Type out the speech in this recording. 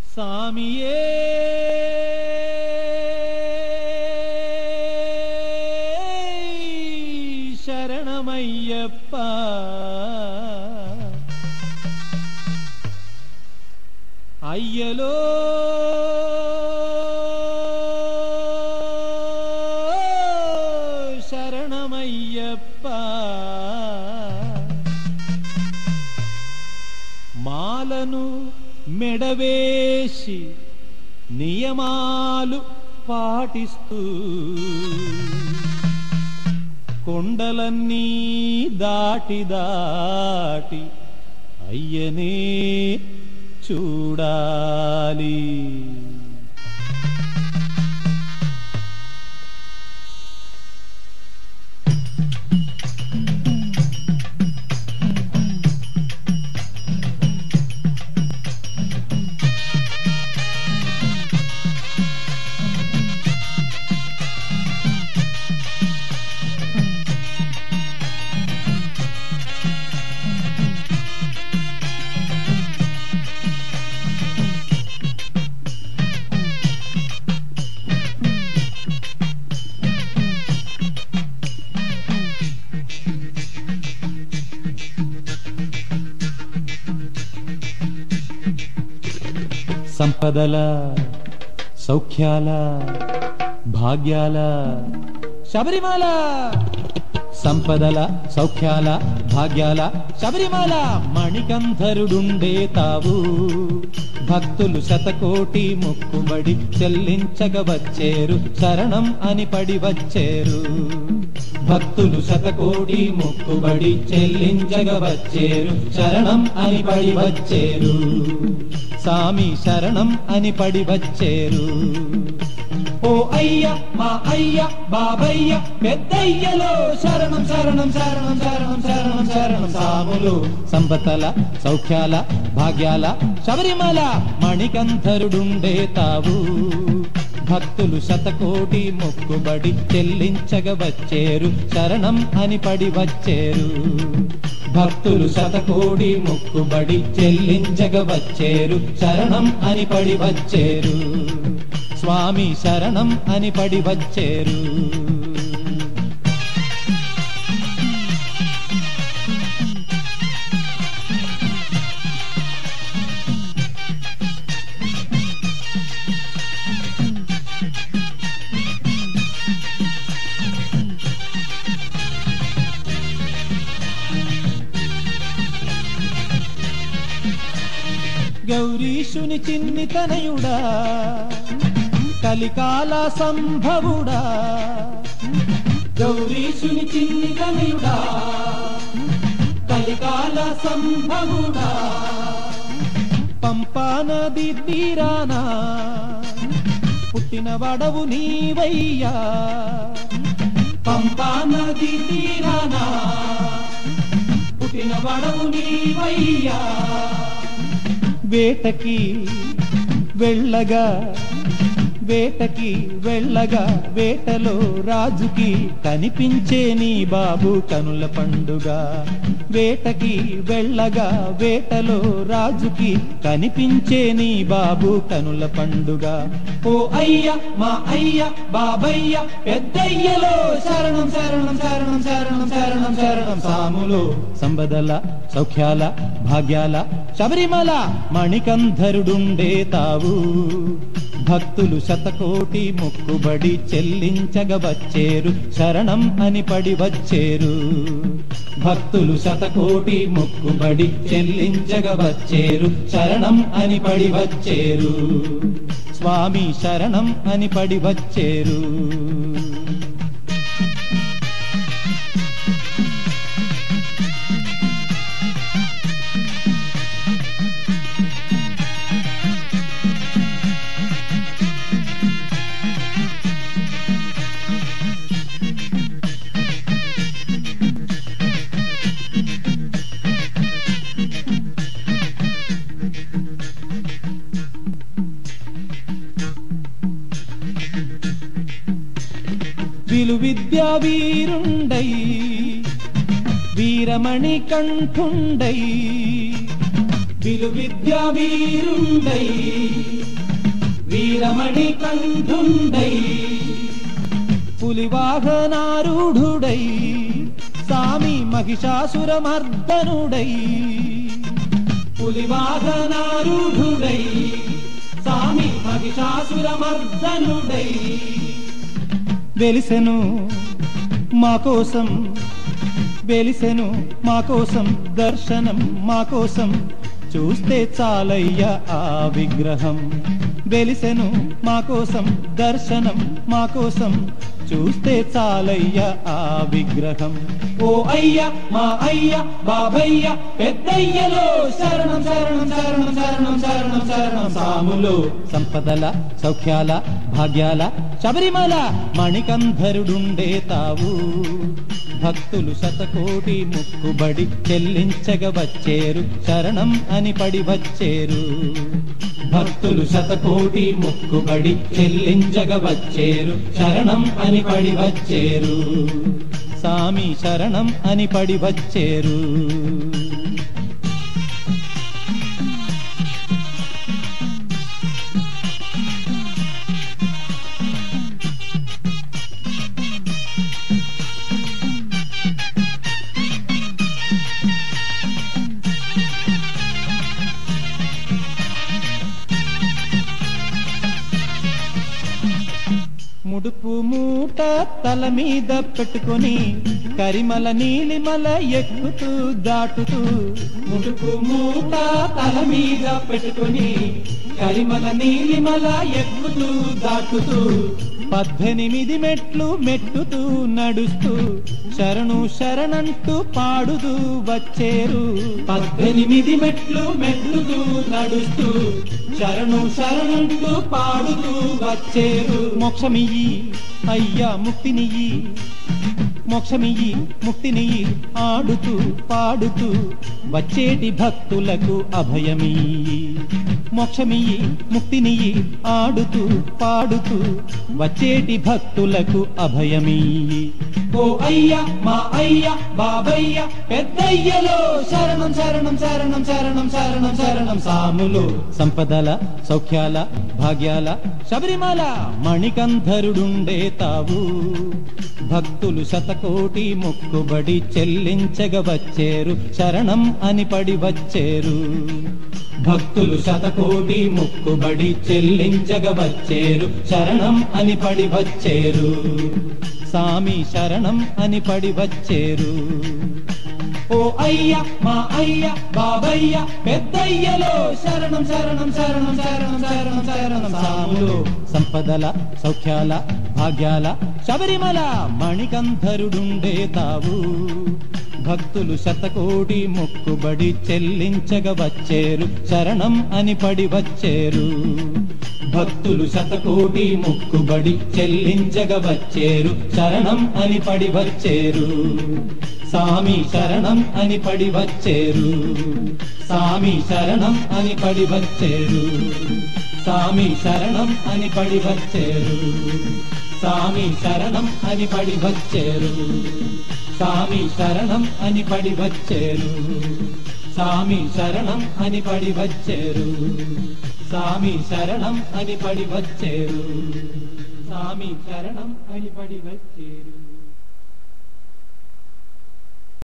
சாமியே சரணமையப்பா ஐயலோ శరణమయ్యప్ప మాలను మెడవేసి నియమాలు పాటిస్తూ కొండలన్నీ దాటి దాటి అయ్యనే చూడాలి సంపదల సౌఖ్యాల భాగ్యాల శబరిమాల సంపదల సౌఖ్యాల భాగ్యాల శబరిమాల మణికంధరుడుండే తావు భక్తులు శతకోటి మొక్కుబడి చెల్లించగ వచ్చేరు శరణం అని పడి వచ్చేరు భక్తులు శతకోటి మొక్కుబడి చెల్లించగ వచ్చేరు శరణం అని పడి వచ్చేరు సామి శరణం అని పడి వచ్చేరు ఓ అయ్య మా అయ్య బాబయ్య పెద్దయ్యలో శరణం శరణం శరణం శరణం శరణం శరణం సాములు సంపతల సౌఖ్యాల భాగ్యాల శబరిమల మణికంధరుడుండే తావు భక్తులు శతకోటి మొక్కుబడి చెల్లించగ వచ్చేరు శరణం అని పడి వచ్చేరు భక్తులు శతకోటి మొక్కుబడి చెల్లించగ వచ్చేరు శరణం అని పడి వచ్చేరు స్వామి శరణం అని పడి వచ్చేరు గౌరీశుని చిన్ని తనయుడా కలికాల సంభవుడా గౌరీశుని చిన్ని తనయుడా కలికాల సంభవుడా పంపా నది తీరానా పుట్టిన వడవు నీవయ్యా పంపా నది తీరానా పుట్టిన వడవు నీవయ్యా వేటకి వెళ్ళగా వేటకి వెళ్ళగా వేటలో రాజుకి కనిపించే నీ బాబు కనుల పండుగ వేటకి వెళ్ళగా వేటలో రాజుకి కనిపించే నీ బాబు కనుల పండుగ ఓ అయ్య మా అయ్య బాబయ్య పెద్దయ్యలో శరణం శరణం శరణం శరణం శరణం శరణం సాములు సంబదల సౌఖ్యాల భాగ్యాల శబరిమల మణికంధరుడుండే తావు భక్తులు శతకోటి మొక్కుబడి చెల్లించగ వచ్చేరు శరణం అని పడి వచ్చేరు భక్తులు శతకోటి మొక్కుబడి చెల్లించగ వచ్చేరు శరణం అని పడి వచ్చేరు స్వామి శరణం అని పడి వచ్చేరు విలు విద్యా వీరుండై వీరమణి కంఠుండై విలువిద్యా వీరుండై వీరమణి కంఠుండై పులివాహనారూఢుడై సామి మహిషాసురమర్దనుడై పులివాహనారూఢుడై సామి మహిషాసురమర్దనుడై వెలిసెను మా కోసం వెలిసెను మా కోసం దర్శనం మా కోసం చూస్తే చాలయ్య ఆ విగ్రహం వెలిసెను మా కోసం దర్శనం మా కోసం చూస్తే చాలయ్య ఆ విగ్రహం ఓ అయ్య మా అయ్య బాబయ్య పెద్దయ్యలో శరణం శరణం శరణం శరణం శరణం శరణం సాములో సంపదల సౌఖ్యాల భాగ్యాల శబరిమల మణికంధరుడుండే తావు భక్తులు శతకోటి ముక్కుబడి చెల్లించగ వచ్చేరు శరణం అని పడి వచ్చేరు భక్తులు శతకోటి ముక్కుబడి చెల్లించగ వచ్చేరు శరణం అని పడి వచ్చేరు సామి శరణం అని పడి వచ్చేరు ముడుపు మూట తల మీద పెట్టుకొని కరిమల నీలిమల ఎక్కుతూ దాటుతూ ముడుపు మూట తల మీద పెట్టుకొని కరిమల నీలిమల ఎక్కుతూ దాటుతూ పద్దెనిమిది మెట్లు మెట్టుతూ నడుస్తూ శరణు శరణంటూ పాడుతూ వచ్చేరు పద్దెనిమిది మెట్లు మెట్టుతూ నడుస్తూ శరణు శరణంటూ పాడుతూ వచ్చేరు మోక్షమియ్యి అయ్యా ముక్తినియ్యి మోక్షమియ్యి ముక్తినియ్యి ఆడుతూ పాడుతూ వచ్చేటి భక్తులకు అభయమియ్యి మోక్షమియ్యి ముక్తినియ్యి ఆడుతూ పాడుతూ వచ్చేటి భక్తులకు అభయమియ్యి ఓ అయ్య మా అయ్య బాబయ్య పెద్దయ్యలో శరణం శరణం శరణం శరణం శరణం శరణం సాములు సంపదల సౌఖ్యాల భాగ్యాల శబరిమల మణికంధరుడుండే తావు భక్తులు శతకోటి మొక్కుబడి చెల్లించగ వచ్చేరు శరణం అని పడి వచ్చేరు భక్తులు శతకోటి మొక్కుబడి చెల్లించగ వచ్చేరు శరణం అని పడి వచ్చేరు సామి శరణం అని పడి వచ్చేరు ఓ అయ్య మా అయ్య బాబయ్య పెద్దయ్యలో శరణం శరణం శరణం శరణం శరణం శరణం సాములు సంపదల సౌఖ్యాల భాగ్యాల శబరిమల మణికంధరుడుండే తావు భక్తులు శతకోటి మొక్కుబడి చెల్లించగ వచ్చేరు శరణం అని పడి వచ్చేరు భక్తులు శతకోటి మొక్కుబడి చెల్లించగ వచ్చేరు శరణం అని పడి వచ్చేరు సామి శరణం అని పడి వచ్చేరు సామి శరణం అని పడి వచ్చేరు సామి శరణం అని పడి వచ్చేరు సామి శరణం అని పడి వచ్చేరు సామి శరణం అని పడి వచ్చేరు సామి శరణం అని పడి వచ్చేరు సామి శరణం అని పడి వచ్చేరు సామి శరణం అని పడి వచ్చేరు